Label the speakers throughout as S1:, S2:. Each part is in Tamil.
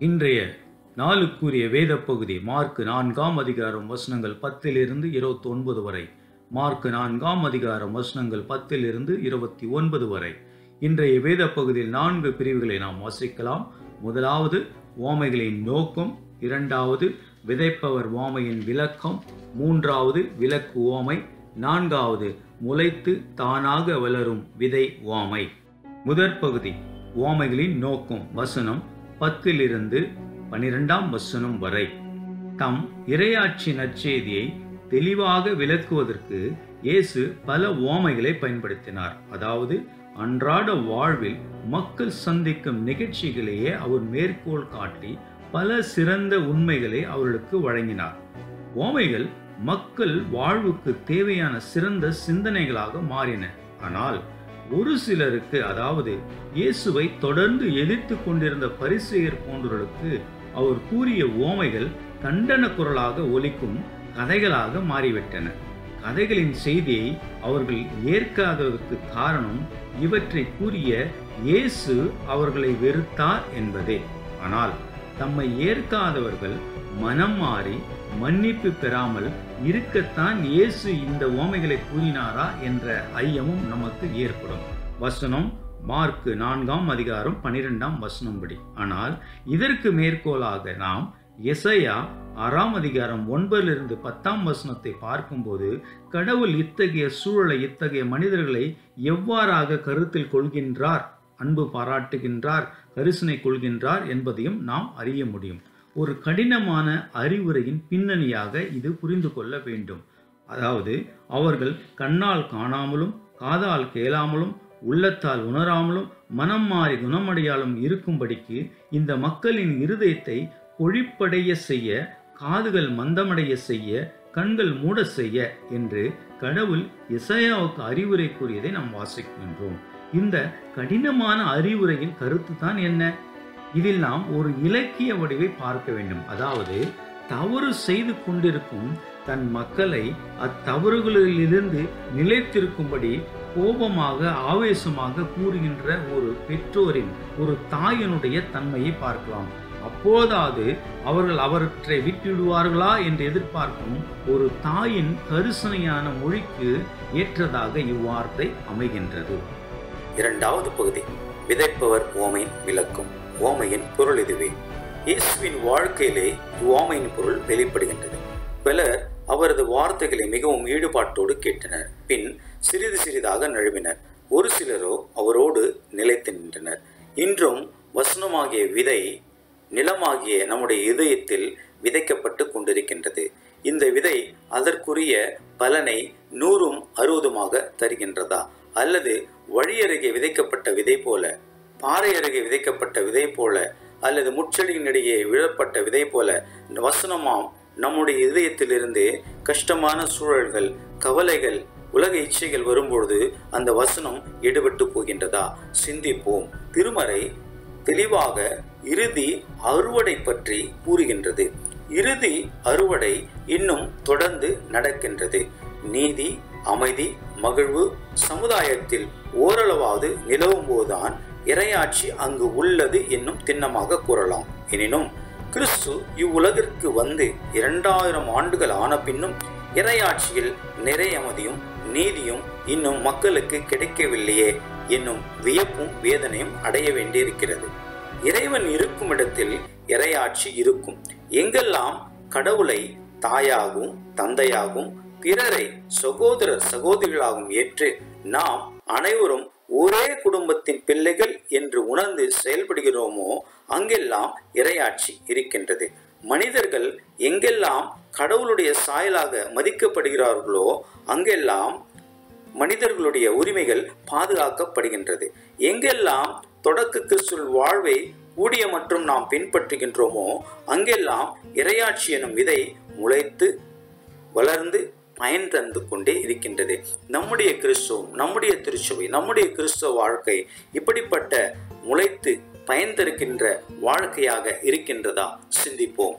S1: இன்றைய நாளுக்குரிய வேத பகுதி மார்க் நான்காம் அதிகாரம் வசனங்கள் பத்திலிருந்து இருபத்தி ஒன்பது வரை மார்க் நான்காம் அதிகாரம் வசனங்கள் பத்திலிருந்து இருபத்தி ஒன்பது வரை இன்றைய வேத பகுதியில் நான்கு பிரிவுகளை நாம் வாசிக்கலாம் முதலாவது ஓமைகளின் நோக்கம் இரண்டாவது விதைப்பவர் ஓமையின் விளக்கம் மூன்றாவது விளக்கு ஓமை நான்காவது முளைத்து தானாக வளரும் விதை ஓமை முதற் பகுதி ஓமைகளின் நோக்கம் வசனம் பத்திலிருந்து பனிரெண்டாம் வசனம் வரை தம் இரையாட்சி நற்செய்தியை தெளிவாக விளக்குவதற்கு இயேசு பல ஓமைகளை பயன்படுத்தினார் அதாவது அன்றாட வாழ்வில் மக்கள் சந்திக்கும் நிகழ்ச்சிகளையே அவர் மேற்கோள் காட்டி பல சிறந்த உண்மைகளை அவர்களுக்கு வழங்கினார் ஓமைகள் மக்கள் வாழ்வுக்கு தேவையான சிறந்த சிந்தனைகளாக மாறின ஆனால் ஒரு சிலருக்கு அதாவது இயேசுவை தொடர்ந்து எதிர்த்து கொண்டிருந்த பரிசெயர் போன்றவர்களுக்கு அவர் கூறிய ஓமைகள் கண்டன குரலாக ஒலிக்கும் கதைகளாக மாறிவிட்டன கதைகளின் செய்தியை அவர்கள் ஏற்காததற்கு காரணம் இவற்றை கூறிய இயேசு அவர்களை வெறுத்தார் என்பதே ஆனால் தம்மை ஏற்காதவர்கள் மனம் மாறி மன்னிப்பு பெறாமல் இருக்கத்தான் இயேசு இந்த ஓமைகளை கூறினாரா என்ற ஐயமும் நமக்கு ஏற்படும் வசனம் மார்க் நான்காம் அதிகாரம் பனிரெண்டாம் வசனம்படி ஆனால் இதற்கு மேற்கோளாக நாம் எசையா ஆறாம் அதிகாரம் ஒன்பதிலிருந்து பத்தாம் வசனத்தை பார்க்கும்போது கடவுள் இத்தகைய சூழலை இத்தகைய மனிதர்களை எவ்வாறாக கருத்தில் கொள்கின்றார் அன்பு பாராட்டுகின்றார் கரிசனை கொள்கின்றார் என்பதையும் நாம் அறிய முடியும் ஒரு கடினமான அறிவுரையின் பின்னணியாக இது புரிந்து கொள்ள வேண்டும் அதாவது அவர்கள் கண்ணால் காணாமலும் காதால் கேளாமலும் உள்ளத்தால் உணராமலும் மனம் மாறி குணமடையாலும் இருக்கும்படிக்கு இந்த மக்களின் இருதயத்தை பொழிப்படைய செய்ய காதுகள் மந்தமடைய செய்ய கண்கள் மூட செய்ய என்று கடவுள் இசையாவுக்கு அறிவுரை கூறியதை நாம் வாசிக்கின்றோம் இந்த கடினமான அறிவுரையின் கருத்து தான் என்ன இதில் நாம் ஒரு இலக்கிய வடிவை பார்க்க வேண்டும் அதாவது தவறு செய்து கொண்டிருக்கும் தன் மக்களை அத்தவறுகளிலிருந்து நிலைத்திருக்கும்படி கோபமாக ஆவேசமாக கூறுகின்ற ஒரு பெற்றோரின் ஒரு தாயினுடைய தன்மையை பார்க்கலாம் அப்போதாவது அவர்கள் அவற்றை விட்டுவிடுவார்களா என்று எதிர்பார்க்கும் ஒரு தாயின் கரிசனையான மொழிக்கு ஏற்றதாக இவ்வார்த்தை அமைகின்றது
S2: இரண்டாவது பகுதி விதைப்பவர் ஓமையின் விளக்கும் ஓமையின் பொருள் இதுவே இயேசுவின் வாழ்க்கையிலே ஓமையின் பொருள் வெளிப்படுகின்றது பலர் அவரது வார்த்தைகளை மிகவும் ஈடுபாட்டோடு கேட்டனர் பின் சிறிது சிறிதாக நழுவினர் ஒரு சிலரோ அவரோடு நிலைத்து நின்றனர் இன்றும் வசனமாகிய விதை நிலமாகிய நம்முடைய இதயத்தில் விதைக்கப்பட்டு கொண்டிருக்கின்றது இந்த விதை அதற்குரிய பலனை நூறும் அறுபதுமாக தருகின்றதா அல்லது வழியருகே விதைக்கப்பட்ட விதை போல பாறை அருகே விதைக்கப்பட்ட விதை போல அல்லது முச்செடியினிடையே விழப்பட்ட விதை போல வசனமாம் நம்முடைய இதயத்திலிருந்து கஷ்டமான சூழல்கள் கவலைகள் உலக இச்சைகள் வரும்பொழுது அந்த வசனம் எடுபட்டு போகின்றதா சிந்திப்போம் திருமறை தெளிவாக இறுதி அறுவடை பற்றி கூறுகின்றது இறுதி அறுவடை இன்னும் தொடர்ந்து நடக்கின்றது நீதி அமைதி மகிழ்வு சமுதாயத்தில் ஓரளவாவது நிலவும் போதுதான் இரையாட்சி அங்கு உள்ளது என்னும் திண்ணமாக கூறலாம் எனினும் கிறிஸ்து இவ்வுலகிற்கு வந்து இரண்டாயிரம் ஆண்டுகள் ஆன பின்னும் இரையாட்சியில் நிறையமதியும் நீதியும் இன்னும் மக்களுக்கு கிடைக்கவில்லையே என்னும் வியப்பும் வேதனையும் அடைய வேண்டியிருக்கிறது இறைவன் இருக்கும் இடத்தில் இரையாட்சி இருக்கும் எங்கெல்லாம் கடவுளை தாயாகவும் தந்தையாகவும் பிறரை சகோதரர் சகோதரிகளாகவும் ஏற்று நாம் அனைவரும் ஒரே குடும்பத்தின் பிள்ளைகள் என்று உணர்ந்து செயல்படுகிறோமோ அங்கெல்லாம் இரையாட்சி இருக்கின்றது மனிதர்கள் எங்கெல்லாம் கடவுளுடைய சாயலாக மதிக்கப்படுகிறார்களோ அங்கெல்லாம் மனிதர்களுடைய உரிமைகள் பாதுகாக்கப்படுகின்றது எங்கெல்லாம் தொடக்க கிறிஸ்துவ வாழ்வை ஊடிய மற்றும் நாம் பின்பற்றுகின்றோமோ அங்கெல்லாம் இரையாட்சி எனும் விதை முளைத்து வளர்ந்து பயன் தந்து கொண்டே இருக்கின்றது நம்முடைய கிறிஸ்துவம் நம்முடைய திருச்சபை நம்முடைய கிறிஸ்துவ வாழ்க்கை இப்படிப்பட்ட முளைத்து பயன் தருகின்ற வாழ்க்கையாக இருக்கின்றதா சிந்திப்போம்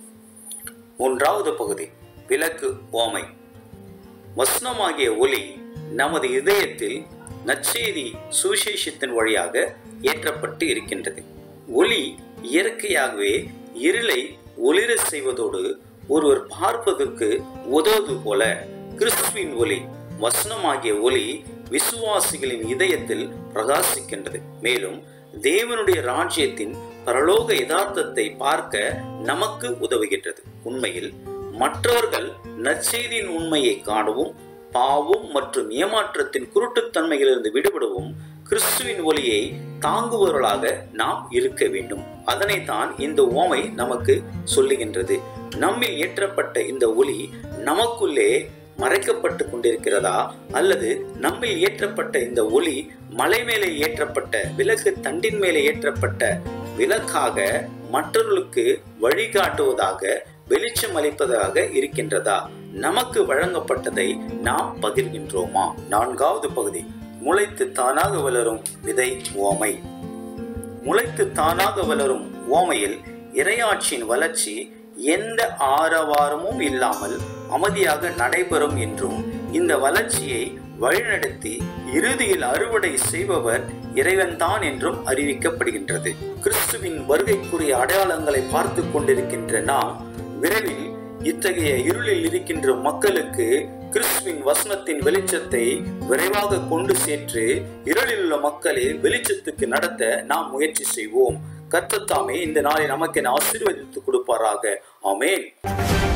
S2: மூன்றாவது பகுதி விளக்கு ஓமை வசனமாகிய ஒளி நமது இதயத்தில் நற்செய்தி சுவிசேஷத்தின் வழியாக ஏற்றப்பட்டு இருக்கின்றது ஒளி இயற்கையாகவே இருளை ஒளிர செய்வதோடு ஒருவர் பார்ப்பதற்கு உதவுவது போல கிறிஸ்துவின் ஒளி வசனமாகிய ஒளி விசுவாசிகளின் இதயத்தில் பிரகாசிக்கின்றது மேலும் தேவனுடைய ராஜ்யத்தின் பரலோக யதார்த்தத்தை பார்க்க நமக்கு உதவுகின்றது உண்மையில் மற்றவர்கள் நற்செய்தியின் உண்மையை காணவும் பாவம் மற்றும் ஏமாற்றத்தின் குருட்டுத்தன்மையிலிருந்து விடுபடவும் கிறிஸ்துவின் ஒளியை தாங்குபவர்களாக நாம் இருக்க வேண்டும் அதனைத்தான் இந்த ஓமை நமக்கு சொல்லுகின்றது நம்மில் ஏற்றப்பட்ட இந்த ஒளி நமக்குள்ளே மறைக்கப்பட்டு கொண்டிருக்கிறதா அல்லது நம்மில் ஏற்றப்பட்ட இந்த ஒளி மலை மேலே ஏற்றப்பட்ட விளக்கு தண்டின் மேலே ஏற்றப்பட்ட விளக்காக மற்றவர்களுக்கு வழிகாட்டுவதாக வெளிச்சம் அளிப்பதாக இருக்கின்றதா நமக்கு வழங்கப்பட்டதை நாம் பகிர்கின்றோமா நான்காவது பகுதி முளைத்து தானாக வளரும் விதை ஓமை முளைத்து தானாக வளரும் ஓமையில் இரையாட்சியின் வளர்ச்சி எந்த ஆரவாரமும் இல்லாமல் அமைதியாக நடைபெறும் என்றும் இந்த வளர்ச்சியை வழிநடத்தி இறுதியில் அறுவடை செய்பவர் இறைவன்தான் என்றும் அறிவிக்கப்படுகின்றது கிறிஸ்துவின் வருகைக்குரிய அடையாளங்களை பார்த்து கொண்டிருக்கின்ற நாம் விரைவில் இத்தகைய இருளில் இருக்கின்ற மக்களுக்கு கிறிஸ்துவின் வசனத்தின் வெளிச்சத்தை விரைவாக கொண்டு சேர்த்து இருளில் உள்ள மக்களை வெளிச்சத்துக்கு நடத்த நாம் முயற்சி செய்வோம் கர்த்தத்தாமே இந்த நாளை நமக்கு என ஆசீர்வதித்து கொடுப்பாராக ஆமேன்